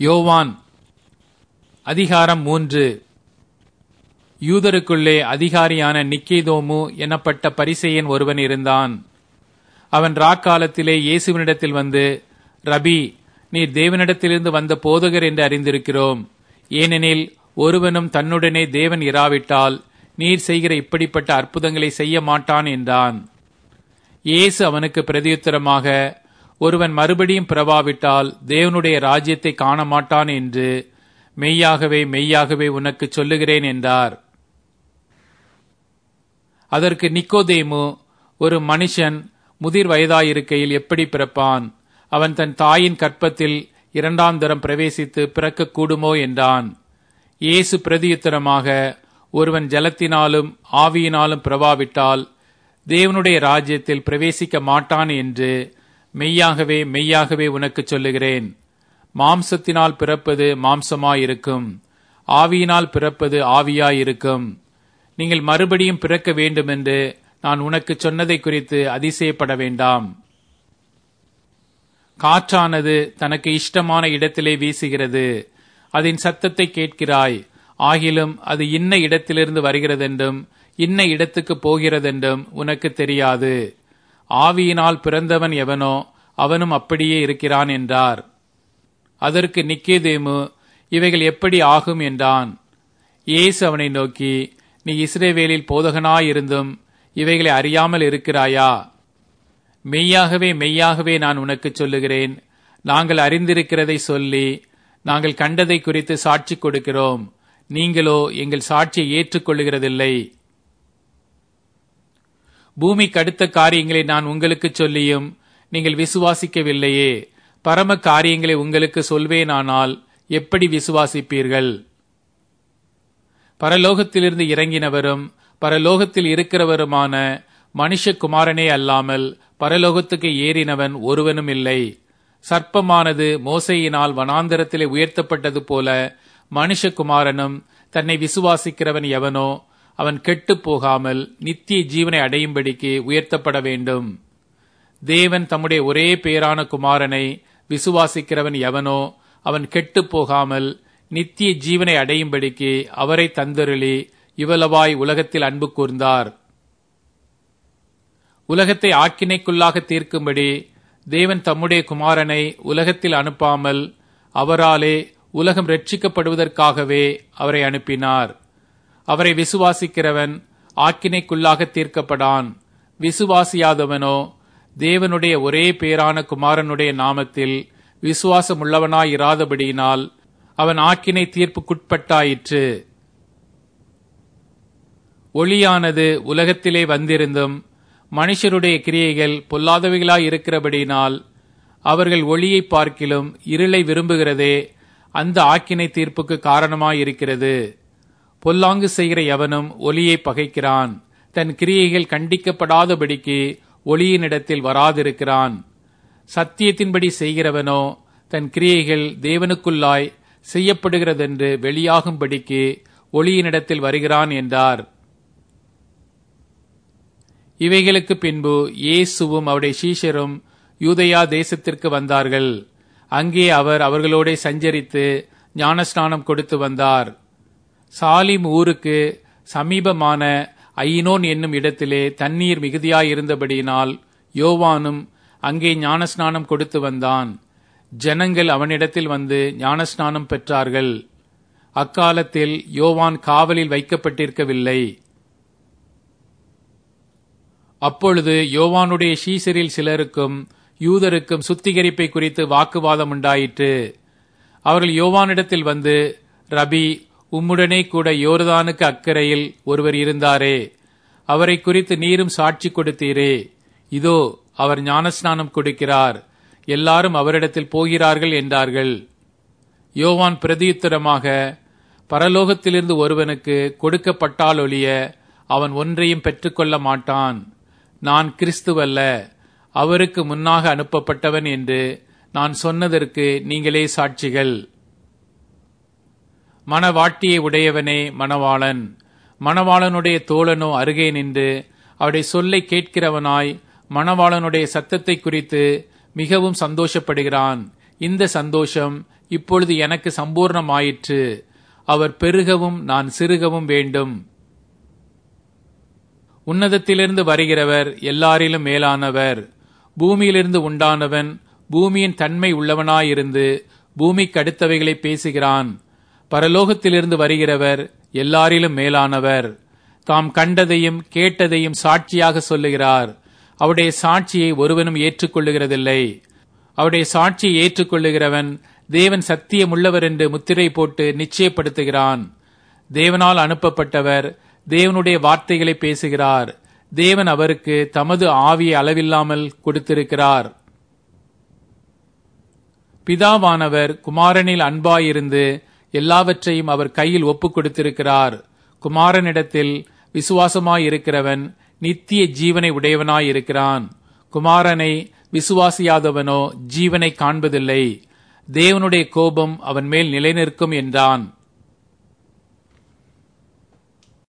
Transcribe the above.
யோவான் அதிகாரம் மூன்று யூதருக்குள்ளே அதிகாரியான நிக்கேதோமு எனப்பட்ட பரிசேயன் ஒருவன் இருந்தான் அவன் ராக்காலத்திலே இயேசுவினிடத்தில் வந்து ரபி நீர் தேவனிடத்திலிருந்து வந்த போதகர் என்று அறிந்திருக்கிறோம் ஏனெனில் ஒருவனும் தன்னுடனே தேவன் இராவிட்டால் நீர் செய்கிற இப்படிப்பட்ட அற்புதங்களை செய்ய மாட்டான் என்றான் இயேசு அவனுக்கு பிரதியுத்தரமாக ஒருவன் மறுபடியும் பிறவாவிட்டால் தேவனுடைய ராஜ்யத்தை காண மாட்டான் என்று மெய்யாகவே மெய்யாகவே உனக்கு சொல்லுகிறேன் என்றார் அதற்கு நிக்கோதேமு ஒரு மனுஷன் முதிர் வயதாயிருக்கையில் எப்படி பிறப்பான் அவன் தன் தாயின் கற்பத்தில் இரண்டாம் தரம் பிரவேசித்து பிறக்க கூடுமோ என்றான் இயேசு பிரதியுத்தரமாக ஒருவன் ஜலத்தினாலும் ஆவியினாலும் பிறவாவிட்டால் தேவனுடைய ராஜ்யத்தில் பிரவேசிக்க மாட்டான் என்று மெய்யாகவே மெய்யாகவே உனக்கு சொல்லுகிறேன் மாம்சத்தினால் பிறப்பது மாம்சமாயிருக்கும் ஆவியினால் பிறப்பது ஆவியாயிருக்கும் நீங்கள் மறுபடியும் பிறக்க வேண்டுமென்று நான் உனக்கு சொன்னதை குறித்து அதிசயப்பட வேண்டாம் காற்றானது தனக்கு இஷ்டமான இடத்திலே வீசுகிறது அதன் சத்தத்தை கேட்கிறாய் ஆகிலும் அது இன்ன இடத்திலிருந்து வருகிறதென்றும் இன்ன இடத்துக்கு போகிறதென்றும் உனக்கு தெரியாது ஆவியினால் பிறந்தவன் எவனோ அவனும் அப்படியே இருக்கிறான் என்றார் அதற்கு நிக்கேதேமு இவைகள் எப்படி ஆகும் என்றான் இயேசு அவனை நோக்கி நீ இஸ்ரேவேலில் போதகனாயிருந்தும் இவைகளை அறியாமல் இருக்கிறாயா மெய்யாகவே மெய்யாகவே நான் உனக்கு சொல்லுகிறேன் நாங்கள் அறிந்திருக்கிறதை சொல்லி நாங்கள் கண்டதை குறித்து சாட்சி கொடுக்கிறோம் நீங்களோ எங்கள் சாட்சியை ஏற்றுக்கொள்ளுகிறதில்லை பூமிக்கு அடுத்த காரியங்களை நான் உங்களுக்கு சொல்லியும் நீங்கள் விசுவாசிக்கவில்லையே பரம காரியங்களை உங்களுக்கு சொல்வேனானால் எப்படி விசுவாசிப்பீர்கள் பரலோகத்திலிருந்து இறங்கினவரும் பரலோகத்தில் இருக்கிறவருமான மனுஷகுமாரனே அல்லாமல் பரலோகத்துக்கு ஏறினவன் ஒருவனும் இல்லை சர்ப்பமானது மோசையினால் வனாந்தரத்திலே உயர்த்தப்பட்டது போல மனுஷகுமாரனும் தன்னை விசுவாசிக்கிறவன் எவனோ அவன் கெட்டுப் போகாமல் நித்திய ஜீவனை அடையும்படிக்கு உயர்த்தப்பட வேண்டும் தேவன் தம்முடைய ஒரே பேரான குமாரனை விசுவாசிக்கிறவன் எவனோ அவன் கெட்டுப் போகாமல் நித்திய ஜீவனை அடையும்படிக்கு அவரை தந்தருளி இவ்வளவாய் உலகத்தில் அன்பு கூர்ந்தார் உலகத்தை ஆக்கினைக்குள்ளாக தீர்க்கும்படி தேவன் தம்முடைய குமாரனை உலகத்தில் அனுப்பாமல் அவராலே உலகம் ரட்சிக்கப்படுவதற்காகவே அவரை அனுப்பினார் அவரை விசுவாசிக்கிறவன் ஆக்கினைக்குள்ளாக தீர்க்கப்படான் விசுவாசியாதவனோ தேவனுடைய ஒரே பேரான குமாரனுடைய நாமத்தில் விசுவாசமுள்ளவனாயிராதபடியினால் அவன் ஆக்கினை தீர்ப்புக்குட்பட்டாயிற்று ஒளியானது உலகத்திலே வந்திருந்தும் மனுஷருடைய கிரியைகள் பொல்லாதவைகளாய் இருக்கிறபடியினால் அவர்கள் ஒளியை பார்க்கிலும் இருளை விரும்புகிறதே அந்த ஆக்கினை தீர்ப்புக்கு காரணமாயிருக்கிறது பொல்லாங்கு செய்கிற எவனும் ஒளியை பகைக்கிறான் தன் கிரியைகள் கண்டிக்கப்படாதபடிக்கு ஒளியினிடத்தில் வராதிருக்கிறான் சத்தியத்தின்படி செய்கிறவனோ தன் கிரியைகள் தேவனுக்குள்ளாய் செய்யப்படுகிறதென்று வெளியாகும்படிக்கு ஒளியினிடத்தில் வருகிறான் என்றார் இவைகளுக்கு பின்பு இயேசுவும் அவருடைய சீஷரும் யூதயா தேசத்திற்கு வந்தார்கள் அங்கே அவர் அவர்களோட சஞ்சரித்து ஞானஸ்நானம் கொடுத்து வந்தார் சாலிம் ஊருக்கு சமீபமான ஐனோன் என்னும் இடத்திலே தண்ணீர் மிகுதியாயிருந்தபடியினால் யோவானும் அங்கே ஞானஸ்நானம் கொடுத்து வந்தான் ஜனங்கள் அவனிடத்தில் வந்து ஞானஸ்நானம் பெற்றார்கள் அக்காலத்தில் யோவான் காவலில் வைக்கப்பட்டிருக்கவில்லை அப்பொழுது யோவானுடைய ஷீசரில் சிலருக்கும் யூதருக்கும் சுத்திகரிப்பை குறித்து வாக்குவாதம் உண்டாயிற்று அவர்கள் யோவானிடத்தில் வந்து ரபி உம்முடனே கூட யோர்தானுக்கு அக்கறையில் ஒருவர் இருந்தாரே அவரை குறித்து நீரும் சாட்சி கொடுத்தீரே இதோ அவர் ஞானஸ்நானம் கொடுக்கிறார் எல்லாரும் அவரிடத்தில் போகிறார்கள் என்றார்கள் யோவான் பிரதியுத்தரமாக பரலோகத்திலிருந்து ஒருவனுக்கு கொடுக்கப்பட்டால் ஒழிய அவன் ஒன்றையும் பெற்றுக்கொள்ள மாட்டான் நான் கிறிஸ்துவல்ல அவருக்கு முன்னாக அனுப்பப்பட்டவன் என்று நான் சொன்னதற்கு நீங்களே சாட்சிகள் மணவாட்டியை உடையவனே மணவாளன் மணவாளனுடைய தோழனோ அருகே நின்று அவருடைய சொல்லை கேட்கிறவனாய் மணவாளனுடைய சத்தத்தை குறித்து மிகவும் சந்தோஷப்படுகிறான் இந்த சந்தோஷம் இப்பொழுது எனக்கு சம்பூர்ணமாயிற்று அவர் பெருகவும் நான் சிறுகவும் வேண்டும் உன்னதத்திலிருந்து வருகிறவர் எல்லாரிலும் மேலானவர் பூமியிலிருந்து உண்டானவன் பூமியின் தன்மை உள்ளவனாயிருந்து பூமிக்கு அடுத்தவைகளை பேசுகிறான் பரலோகத்திலிருந்து வருகிறவர் எல்லாரிலும் மேலானவர் தாம் கண்டதையும் கேட்டதையும் சாட்சியாக சொல்லுகிறார் அவருடைய சாட்சியை ஒருவனும் ஏற்றுக்கொள்ளுகிறதில்லை அவருடைய சாட்சியை ஏற்றுக்கொள்ளுகிறவன் தேவன் சத்தியமுள்ளவர் என்று முத்திரை போட்டு நிச்சயப்படுத்துகிறான் தேவனால் அனுப்பப்பட்டவர் தேவனுடைய வார்த்தைகளை பேசுகிறார் தேவன் அவருக்கு தமது ஆவியை அளவில்லாமல் கொடுத்திருக்கிறார் பிதாவானவர் குமாரனில் அன்பாயிருந்து எல்லாவற்றையும் அவர் கையில் ஒப்புக் கொடுத்திருக்கிறார் குமாரனிடத்தில் விசுவாசமாயிருக்கிறவன் நித்திய ஜீவனை உடையவனாயிருக்கிறான் குமாரனை விசுவாசியாதவனோ ஜீவனை காண்பதில்லை தேவனுடைய கோபம் அவன் மேல் நிலைநிற்கும் என்றான்